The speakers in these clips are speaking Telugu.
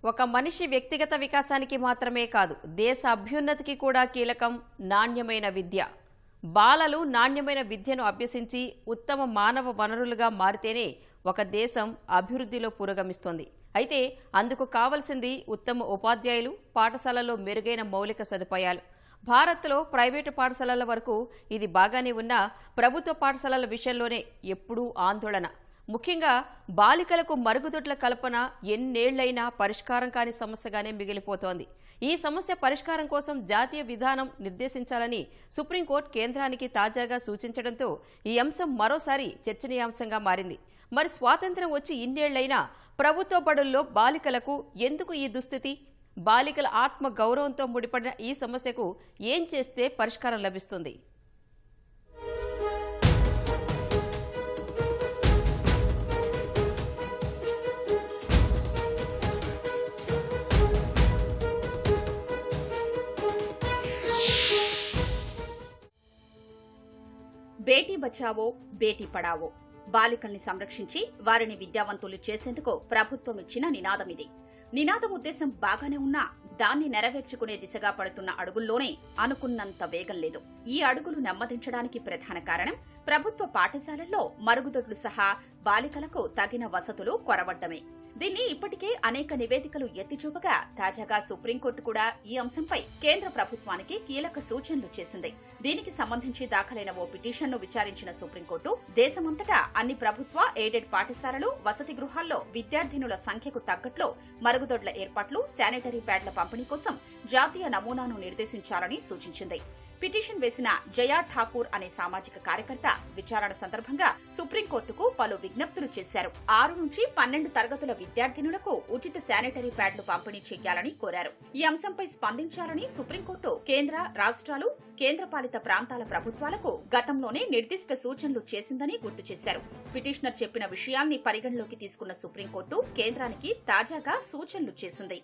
ఒక మనిషి వ్యక్తిగత వికాసానికి మాత్రమే కాదు దేశ అభ్యున్నతికి కూడా కీలకం నాణ్యమైన విద్య బాలలు నాణ్యమైన విద్యను అభ్యసించి ఉత్తమ మానవ వనరులుగా మారితేనే ఒక దేశం అభివృద్ధిలో పురోగమిస్తుంది అయితే అందుకు కావలసింది ఉత్తమ ఉపాధ్యాయులు పాఠశాలల్లో మెరుగైన మౌలిక సదుపాయాలు భారత్లో ప్రైవేటు పాఠశాలల వరకు ఇది బాగానే ఉన్నా ప్రభుత్వ పాఠశాలల విషయంలోనే ఎప్పుడూ ఆందోళన ముఖ్యంగా బాలికలకు మరుగుదొడ్ల కల్పన ఎన్నేళ్లైనా పరిష్కారం కాని సమస్యగానే మిగిలిపోతోంది ఈ సమస్య పరిష్కారం కోసం జాతీయ విధానం నిర్దేశించాలని సుప్రీంకోర్టు కేంద్రానికి తాజాగా సూచించడంతో ఈ అంశం మరోసారి చర్చనీయాంశంగా మారింది మరి స్వాతంత్ర్యం వచ్చి ఇన్నేళ్లైనా ప్రభుత్వ బడుల్లో బాలికలకు ఎందుకు ఈ దుస్థితి బాలికల ఆత్మ గౌరవంతో ముడిపడిన ఈ సమస్యకు ఏం చేస్తే పరిష్కారం లభిస్తుంది బేటీ బచావో బేటీ పడావో బాలికల్ని సంరక్షించి వారిని విద్యావంతులు చేసేందుకు ప్రభుత్వం ఇచ్చిన నినాదం ఇది నినాదం ఉద్దేశం బాగానే ఉన్నా దాన్ని నెరవేర్చుకునే దిశగా పడుతున్న అడుగుల్లోనే అనుకున్నంత వేగం లేదు ఈ అడుగులు నెమ్మదించడానికి ప్రధాన కారణం ప్రభుత్వ పాఠశాలల్లో మరుగుదొడ్లు సహా బాలికలకు తగిన వసతులు కొరవడ్డమే దీన్ని ఇప్పటికే అనేక నివేదికలు ఎత్తిచూపగా తాజాగా సుప్రీంకోర్టు కూడా ఈ అంశంపై కేంద్ర ప్రభుత్వానికి కీలక సూచనలు చేసింది దీనికి సంబంధించి దాఖలైన ఓ పిటిషన్ను విచారించిన సుప్రీంకోర్టు దేశమంతటా అన్ని ప్రభుత్వ ఎయిడెడ్ పాఠశాలలు వసతి గృహాల్లో విద్యార్థినుల సంఖ్యకు తగ్గట్లు మరుగుదొడ్ల ఏర్పాట్లు శానిటరీ ప్యాడ్ల పంపిణీ కోసం జాతీయ నమూనాను నిర్దేశించాలని సూచించింది పిటిషన్ వేసిన జయా ఠాకూర్ అనే సామాజిక కార్యకర్త విచారణ సందర్భంగా సుప్రీంకోర్టుకు పలు విజ్ఞప్తులు చేశారు ఆరు నుంచి పన్నెండు తరగతుల విద్యార్థినులకు ఉచిత శానిటరీ ప్యాడ్లు పంపిణీ చేయాలని కోరారు ఈ అంశంపై స్పందించాలని సుప్రీంకోర్టు కేంద్ర రాష్ట్రాలు కేంద్రపాలిత ప్రాంతాల ప్రభుత్వాలకు గతంలోనే నిర్దిష్ట సూచనలు చేసిందని గుర్తు చేశారు పిటిషనర్ చెప్పిన విషయాల్ని పరిగణలోకి తీసుకున్న సుప్రీంకోర్టు కేంద్రానికి తాజాగా సూచనలు చేసింది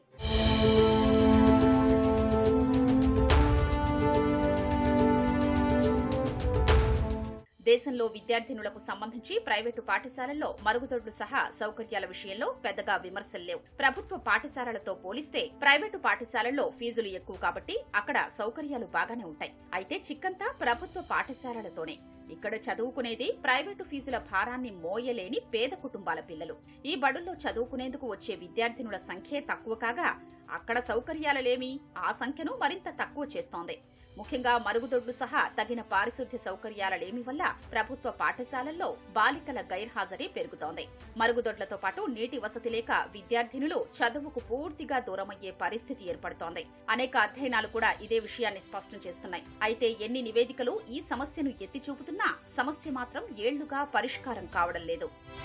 దేశంలో విద్యార్థినులకు సంబంధించి ప్రైవేటు పాఠశాలల్లో మరుగుదొడ్లు సహా సౌకర్యాల విషయంలో పెద్దగా విమర్శలు లేవు ప్రభుత్వ పాఠశాలలతో పోలిస్తే ప్రైవేటు పాఠశాలల్లో ఫీజులు ఎక్కువ కాబట్టి అక్కడ సౌకర్యాలు బాగానే ఉంటాయి అయితే చిక్కంతా ప్రభుత్వ పాఠశాలలతోనే ఇక్కడ చదువుకునేది ప్రైవేటు ఫీజుల భారాన్ని మోయలేని పేద కుటుంబాల పిల్లలు ఈ బడుల్లో చదువుకునేందుకు వచ్చే విద్యార్థినుల సంఖ్యే తక్కువ కాగా అక్కడ సౌకర్యాలలేమి ఆ సంఖ్యను మరింత తక్కువ చేస్తోంది ముఖ్యంగా మరుగుదొడ్లు సహా తగిన పారిశుద్ధ్య సౌకర్యాలలేమి వల్ల ప్రభుత్వ పాఠశాలల్లో బాలికల గైర్హాజరీ పెరుగుతోంది మరుగుదొడ్లతో పాటు నీటి వసతి లేక విద్యార్థినులు చదువుకు పూర్తిగా దూరమయ్యే పరిస్థితి ఏర్పడుతోంది అనేక అధ్యయనాలు కూడా ఇదే విషయాన్ని స్పష్టం చేస్తున్నాయి అయితే ఎన్ని నివేదికలు ఈ సమస్యను ఎత్తి చూపుతున్నా సమస్య మాత్రం ఏళ్లుగా పరిష్కారం కావడం లేదు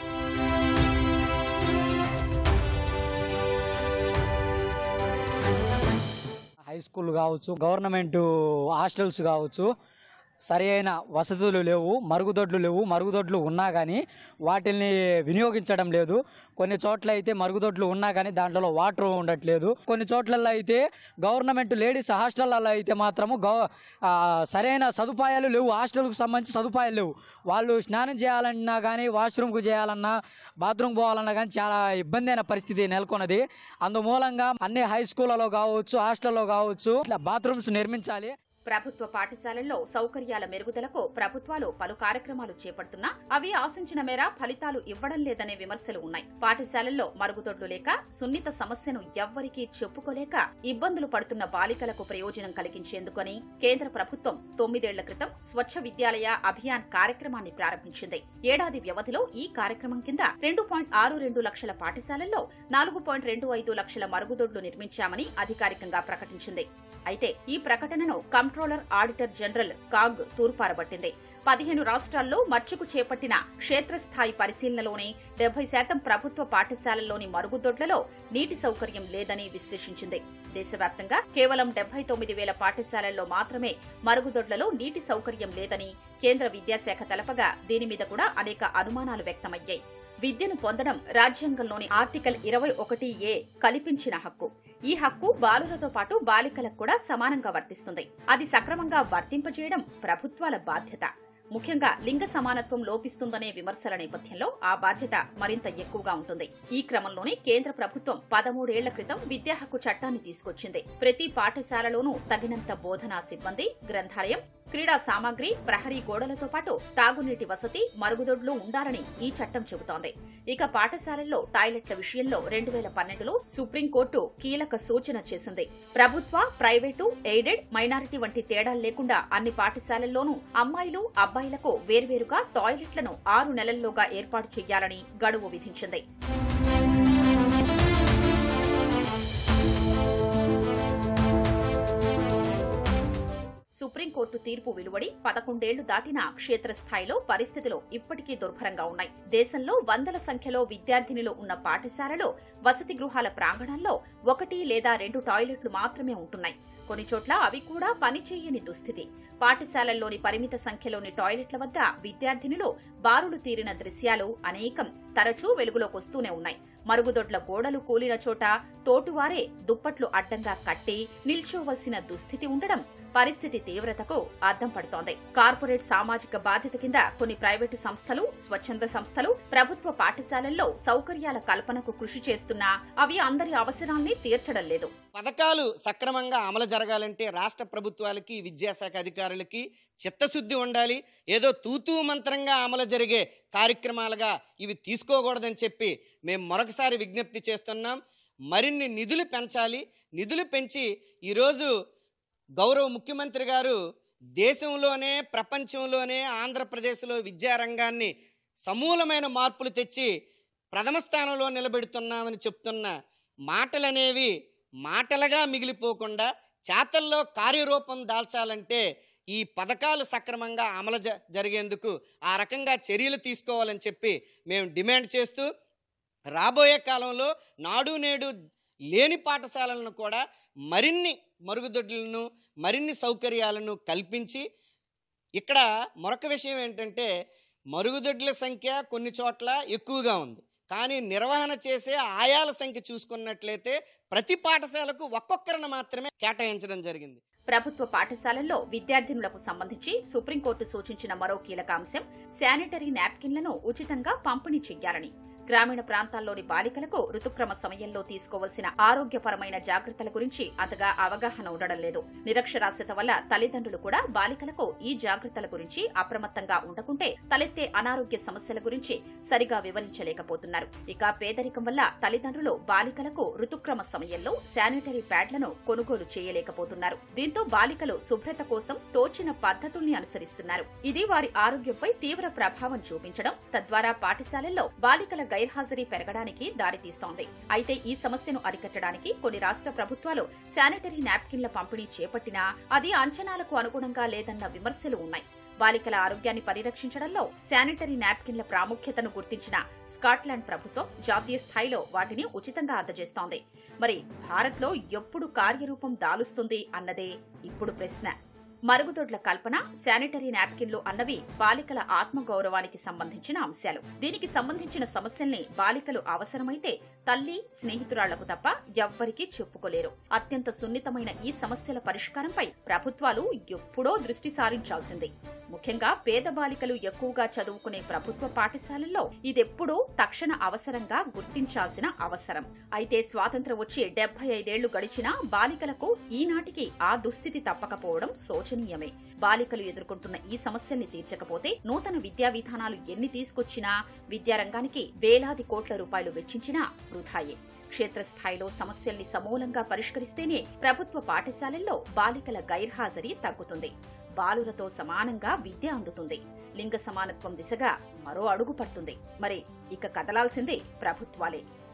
హై స్కూల్ కావచ్చు గవర్నమెంట్ హాస్టల్స్ కావచ్చు సరి అయిన వసతులు లేవు మరుగుదొడ్లు లేవు మరుగుదొడ్లు ఉన్నా కానీ వాటిని వినియోగించడం లేదు కొన్ని చోట్ల అయితే మరుగుదొడ్లు ఉన్నా కానీ దాంట్లో వాటర్ ఉండట్లేదు కొన్ని చోట్లలో అయితే గవర్నమెంట్ లేడీస్ హాస్టళ్ళలో అయితే మాత్రము గవ ఆ, సరైన సదుపాయాలు లేవు హాస్టల్కు సంబంధించి సదుపాయాలు లేవు వాళ్ళు స్నానం చేయాలన్నా కానీ వాష్రూమ్కు చేయాలన్నా బాత్రూమ్ పోవాలన్నా కానీ చాలా ఇబ్బంది అయిన పరిస్థితి నెలకొన్నది అందుమూలంగా అన్ని హై స్కూళ్ళలో కావచ్చు హాస్టల్లో కావచ్చు ఇట్లా బాత్రూమ్స్ నిర్మించాలి ప్రభుత్వ పాఠశాలల్లో సౌకర్యాల మెరుగుదలకు ప్రభుత్వాలు పలు కార్యక్రమాలు చేపడుతున్నా అవి ఆశించిన మేర ఫలితాలు ఇవ్వడం లేదనే విమర్శలు ఉన్నాయి పాఠశాలల్లో మరుగుదొడ్లు లేక సున్నిత సమస్యను ఎవ్వరికీ చెప్పుకోలేక ఇబ్బందులు పడుతున్న బాలికలకు ప్రయోజనం కలిగించేందుకని కేంద్ర ప్రభుత్వం తొమ్మిదేళ్ల క్రితం స్వచ్ఛ విద్యాలయ అభియాన్ కార్యక్రమాన్ని ప్రారంభించింది ఏడాది వ్యవధిలో ఈ కార్యక్రమం కింద రెండు పాయింట్ ఆరు రెండు లక్షల పాఠశాలల్లో నాలుగు పాయింట్ రెండు ఐదు లక్షల మరుగుదొడ్లు నిర్మించామని అధికారికంగా ప్రకటించింది అయితే ఈ ప్రకటనను కంట్రోలర్ ఆడిటర్ జనరల్ కాగ్ తూర్పారబట్టింది పదిహేను రాష్ట్రాల్లో మచ్చుకు చేపట్టిన క్షేత్రస్థాయి పరిశీలనలోనే డెబ్బై శాతం ప్రభుత్వ పాఠశాలల్లోని మరుగుదొడ్లలో నీటి సౌకర్యం లేదని విశ్లేషించింది దేశవ్యాప్తంగా కేవలం డెబ్బై తొమ్మిది వేల పాఠశాలల్లో మాత్రమే మరుగుదొడ్లలో నీటి సౌకర్యం లేదని కేంద్ర విద్యాశాఖ తెలపగా దీని మీద కూడా అనేక అనుమానాలు వ్యక్తమయ్యాయి విద్యను పొందడం రాజ్యాంగంలోని ఆర్టికల్ ఇరవై ఒకటి ఏ కల్పించిన హక్కు ఈ హక్కు బాలులతో పాటు బాలికలకు కూడా సమానంగా వర్తిస్తుంది అది సక్రమంగా వర్తింపజేయడం ప్రభుత్వాల బాధ్యత ముఖ్యంగా లింగ సమానత్వం లోపిస్తుందనే విమర్శల నేపథ్యంలో ఆ బాధ్యత మరింత ఎక్కువగా ఉంటుంది ఈ క్రమంలోనే కేంద్ర ప్రభుత్వం పదమూడేళ్ల క్రితం విద్యా హక్కు చట్టాన్ని తీసుకొచ్చింది ప్రతి పాఠశాలలోనూ తగినంత బోధనా సిబ్బంది గ్రంథాలయం క్రీడా సామాగ్రి ప్రహరీ గోడలతో పాటు తాగునీటి వసతి మరుగుదొడ్లు ఉండాలని ఈ చట్టం చెబుతోంది ఇక పాఠశాలల్లో టాయిలెట్ల విషయంలో రెండు వేల పన్నెండులో సుప్రీంకోర్టు కీలక సూచన చేసింది ప్రభుత్వ ప్రైవేటు ఎయిడెడ్ మైనారిటీ వంటి తేడాలు లేకుండా అన్ని పాఠశాలల్లోనూ అమ్మాయిలు అబ్బాయిలకు వేర్వేరుగా టాయిలెట్లను ఆరు నెలల్లోగా ఏర్పాటు చేయాలని గడువు విధించింది సుప్రీంకోర్టు తీర్పు వెలువడి పదకొండేళ్లు దాటినా క్షేత్రస్థాయిలో పరిస్థితులు ఇప్పటికీ దుర్భరంగా ఉన్నాయి దేశంలో వందల సంఖ్యలో విద్యార్థినులు ఉన్న పాఠశాలలో వసతి గృహాల ప్రాంగణాల్లో ఒకటి లేదా రెండు టాయిలెట్లు మాత్రమే ఉంటున్నాయి కొన్ని చోట్ల అవి కూడా పనిచేయని దుస్థితి పాఠశాలల్లోని పరిమిత సంఖ్యలోని టాయిలెట్ల వద్ద విద్యార్థినులు బారులు తీరిన దృశ్యాలు అనేకం తరచూ వెలుగులోకి వస్తూనే ఉన్నాయి మరుగుదొడ్ల గోడలు కూలిన చోట తోటువారే దుప్పట్లు అడ్డంగా కట్టి నిల్చోవలసిన దుస్థితి ఉండడం పరిస్థితి తీవ్రతకు అద్దం పడుతోంది కార్పొరేట్ సామాజిక బాధ్యత కింద కొన్ని ప్రైవేటు సంస్థలు స్వచ్ఛంద సంస్థలు ప్రభుత్వ పాఠశాలల్లో సౌకర్యాల కల్పనకు కృషి చేస్తున్నా అవి అందరి అవసరాల్ని తీర్చడం లేదు పథకాలు సక్రమంగా అమలు జరగాలంటే రాష్ట్ర ప్రభుత్వాలకి విద్యాశాఖ అధికారులకి చిత్తశుద్ధి ఉండాలి ఏదో తూతూ మంత్రంగా అమలు జరిగే కార్యక్రమాలుగా ఇవి తీసుకోకూడదని చెప్పి మేము మరొకసారి విజ్ఞప్తి చేస్తున్నాం మరిన్ని నిధులు పెంచాలి నిధులు పెంచి ఈరోజు గౌరవ ముఖ్యమంత్రి గారు దేశంలోనే ప్రపంచంలోనే ఆంధ్రప్రదేశ్లో విద్యారంగాన్ని సమూలమైన మార్పులు తెచ్చి ప్రథమ స్థానంలో నిలబెడుతున్నామని చెప్తున్న మాటలనేవి మాటలుగా మిగిలిపోకుండా చేతల్లో కార్యరూపం దాల్చాలంటే ఈ పథకాలు సక్రమంగా అమలు జ- జరిగేందుకు ఆ రకంగా చర్యలు తీసుకోవాలని చెప్పి మేము డిమాండ్ చేస్తూ రాబోయే కాలంలో నాడు నేడు లేని పాఠశాలలను కూడా మరిన్ని మరుగుదొడ్లను మరిన్ని సౌకర్యాలను కల్పించి ఇక్కడ మరొక విషయం ఏంటంటే మరుగుదొడ్ల సంఖ్య కొన్ని చోట్ల ఎక్కువగా ఉంది కానీ నిర్వహణ చేసే ఆయాల సంఖ్య చూసుకున్నట్లయితే ప్రతి పాఠశాలకు ఒక్కొక్కరిని మాత్రమే కేటాయించడం జరిగింది ప్రభుత్వ పాఠశాలల్లో విద్యార్థినులకు సంబంధించి సుప్రీంకోర్టు సూచించిన మరో కీలక అంశం శానిటరీ నాప్కిన్లను ఉచితంగా పంపిణీ చెయ్యాలని గ్రామీణ ప్రాంతాల్లోని బాలికలకు ఋతుక్రమ సమయంలో తీసుకోవాల్సిన ఆరోగ్యపరమైన జాగ్రత్తల గురించి అంతగా అవగాహన ఉండడం లేదు నిరక్షరాస్యత వల్ల తల్లిదండ్రులు కూడా బాలికలకు ఈ జాగ్రత్తల గురించి అప్రమత్తంగా ఉండకుంటే తలెత్తే అనారోగ్య సమస్యల గురించి సరిగా వివరించలేకపోతున్నారు ఇక పేదరికం వల్ల తల్లిదండ్రులు బాలికలకు ఋతుక్రమ సమయంలో శానిటరీ ప్యాడ్లను కొనుగోలు చేయలేకపోతున్నారు దీంతో బాలికలు శుభ్రత కోసం తోచిన పద్ధతుల్ని అనుసరిస్తున్నారు ఇది వారి ఆరోగ్యంపై తీవ్ర ప్రభావం చూపించడం తద్వారా పాఠశాలల్లో బాలికల గైర్హాజరీ పెరగడానికి దారితీస్తోంది అయితే ఈ సమస్యను అరికట్టడానికి కొన్ని రాష్ట్ర ప్రభుత్వాలు శానిటరీ నాప్కిన్ల పంపిణీ చేపట్టినా అది అంచనాలకు అనుగుణంగా లేదన్న విమర్శలు ఉన్నాయి బాలికల ఆరోగ్యాన్ని పరిరక్షించడంలో శానిటరీ నాప్కిన్ల ప్రాముఖ్యతను గుర్తించిన స్కాట్లాండ్ ప్రభుత్వం జాతీయ స్థాయిలో వాటిని ఉచితంగా అందజేస్తోంది మరి భారత్లో ఎప్పుడు కార్యరూపం దాలుస్తుంది అన్నదే ఇప్పుడు ప్రశ్న మరుగుదొడ్ల కల్పన శానిటరీ నాప్కిన్లు అన్నవి బాలికల ఆత్మగౌరవానికి సంబంధించిన అంశాలు దీనికి సంబంధించిన సమస్యల్ని బాలికలు అవసరమైతే తల్లి స్నేహితురాళ్లకు తప్ప ఎవ్వరికీ చెప్పుకోలేరు అత్యంత సున్నితమైన ఈ సమస్యల పరిష్కారంపై ప్రభుత్వాలు ఎప్పుడో దృష్టి సారించాల్సింది ముఖ్యంగా పేద బాలికలు ఎక్కువగా చదువుకునే ప్రభుత్వ పాఠశాలల్లో ఇదెప్పుడూ తక్షణ అవసరంగా గుర్తించాల్సిన అవసరం అయితే స్వాతంత్రం వచ్చి డెబ్బై ఐదేళ్లు గడిచినా బాలికలకు ఈనాటికి ఆ దుస్థితి తప్పకపోవడం శోచనీయమే బాలికలు ఎదుర్కొంటున్న ఈ సమస్యల్ని తీర్చకపోతే నూతన విద్యా విధానాలు ఎన్ని తీసుకొచ్చినా విద్యారంగానికి వేలాది కోట్ల రూపాయలు వెచ్చించినా వృధాయే క్షేత్రస్థాయిలో సమస్యల్ని సమూలంగా పరిష్కరిస్తేనే ప్రభుత్వ పాఠశాలల్లో బాలికల గైర్హాజరీ తగ్గుతుంది బాలులతో సమానంగా విద్య అందుతుంది లింగ సమానత్వం దిశగా మరో అడుగు పడుతుంది మరి ఇక కదలాల్సిందే ప్రభుత్వాలే